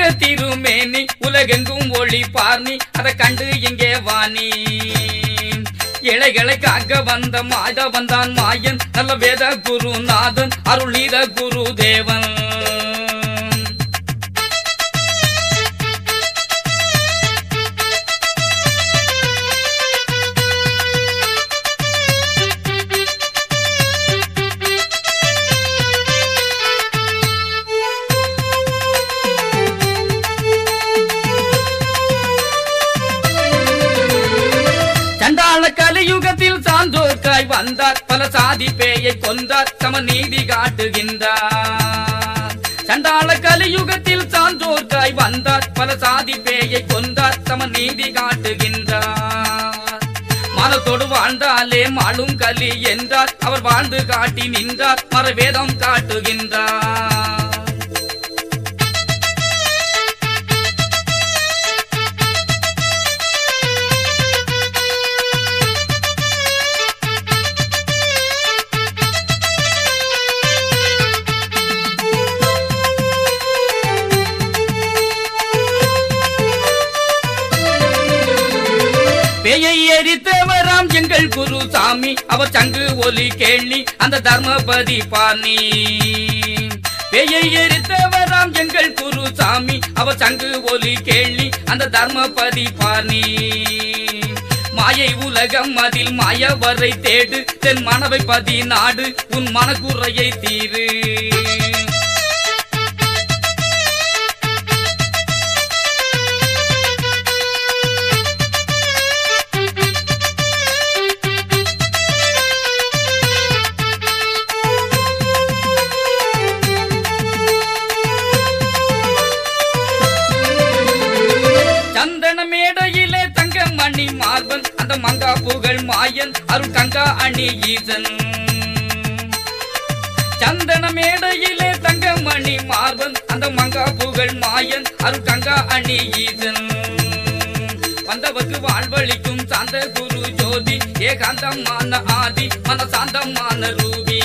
தங்க திருமேனி உலகெங்கும் ஒளி பார்னி அதை கண்டு இங்கே வாணி இலைகளை காக்க வந்த மாத வந்தான் மாயன் நல்ல வேத குருநாதன் அருளீத குரு தேவன் சண்டாள கலியுகத்தில் சான்றோர்க்காய் வந்தார் பல சாதி பேயை கொன்றார் சம நீதி காட்டுகின்றார் சண்டாள கலியுகத்தில் சான்றோர்க்காய் வந்தார் பல சாதி பேயை கொன்றார் சம நீதி காட்டுகின்றார் மரத்தோடு வாழ்ந்தாலே மாளும் கலி என்றார் அவர் வாழ்ந்து காட்டி நின்றார் மரவேதம் காட்டுகின்றார் பேயை எரித்தவராம் எங்கள் குரு சாமி அவர் சங்கு ஒலி கேள்வி அந்த தர்மபதி பாணி பேயை எரித்தவராம் எங்கள் குரு சாமி அவர் சங்கு ஒலி கேள்வி அந்த தர்மபதி பாணி மாயை உலகம் அதில் மாயவரை தேடு தென் மனவை பதி நாடு உன் மனக்குறையை தீரு சந்தன மேடையிலே தங்க மணி மார்பன் அந்த மங்கா புகழ் மாயன் அருள் கங்கா அணி ஈசன் சந்தன மேடையிலே தங்க மணி மார்பன் அந்த மங்கா புகழ் மாயன் அருள் கங்கா அணி ஈசன் வந்தவர்க்கு வாழ்வழிக்கும் சாந்த குரு ஜோதி ஏகாந்தமான ஆதி மன சாந்தமான ரூபி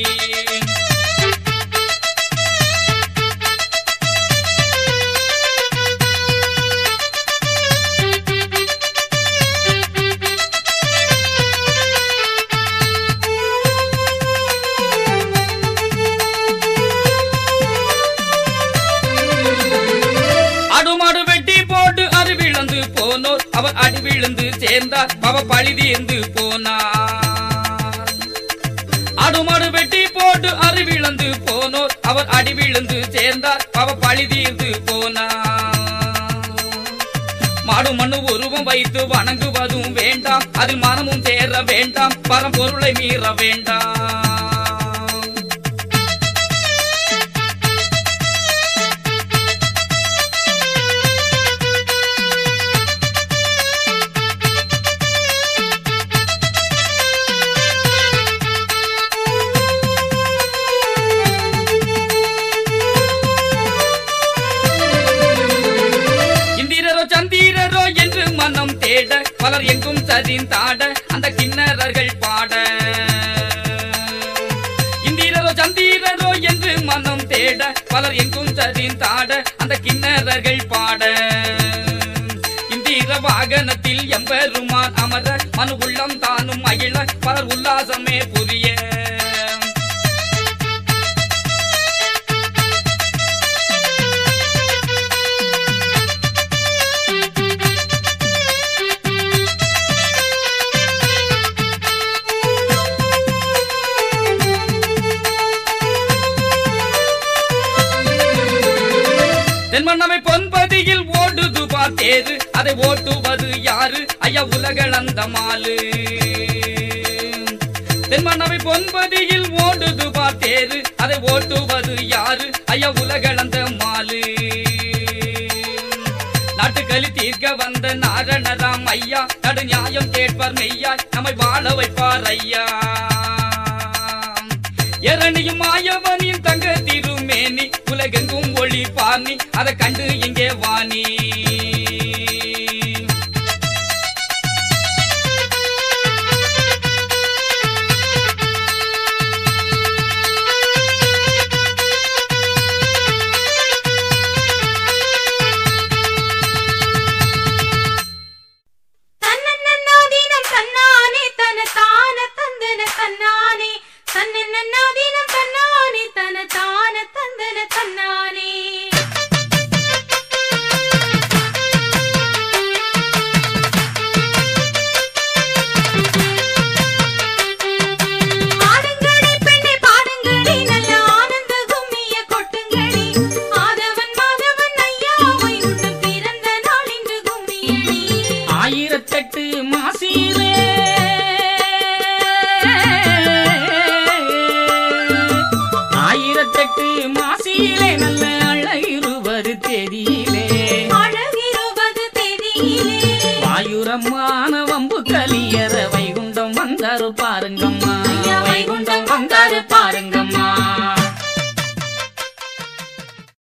அடுமாடு வெட்டி போட்டு அறிவிழந்து போனோர் அவர் அடி விழுந்து சேர்ந்தார் பவ பழி தீர்ந்து போனார் அடுமாடு வெட்டி போட்டு அறிவிழந்து போனோர் அவர் அடி விழுந்து சேர்ந்தார் பவ பழி தீர்ந்து போனார் மாடு மண்ணு உருவம் வைத்து வணங்குவதும் வேண்டாம் அதில் மனமும் சேர வேண்டாம் பரம்பொருளை மீற வேண்டாம் இந்திரரோ சந்திரரோ என்று மனம் தேட பலர் எங்கும் சரிந்தாட அந்த கிண்ணறர்கள் பாட இந்திரரோ சந்திரரோ என்று மனம் தேட பலர் எங்கும் சரிந்தாட அந்த கிண்ணறர்கள் பாட இந்திர வாகனத்தில் எம்பெருமான் அமர மனு உள்ளம் தானும் மகிழ பலர் உல்லாசமே புரிய தென்மன்னவை பொன்பதியில் ஓடுது பார்த்தேரு அதை ஓட்டுவது யாரு ஐயா உலகளந்த மாலு தென்மன்னவை பொன்பதியில் ஓடுது பார்த்தேரு அதை ஓட்டுவது யாரு ஐயா உலகளந்த மாலு நாட்டுக்களி தீர்க்க வந்த நாரணராம் ஐயா நடு நியாயம் கேட்பார் மெய்யா நம்மை வாழ வைப்பார் ஐயா எரணியும் மாயவனின் தங்க திருமேனி உலகெங்கும் ஒளி பார்னி அதை கண்டு இங்கே வாணி மாசிலே ஆயிரத்தெட்டு மாசிலே நல்ல அழகிருவது தேதியிலே அழகிருபது தெரியலே வாயுரமான வம்பு கலியற வைகுண்டம் வந்தாரு பாருங்க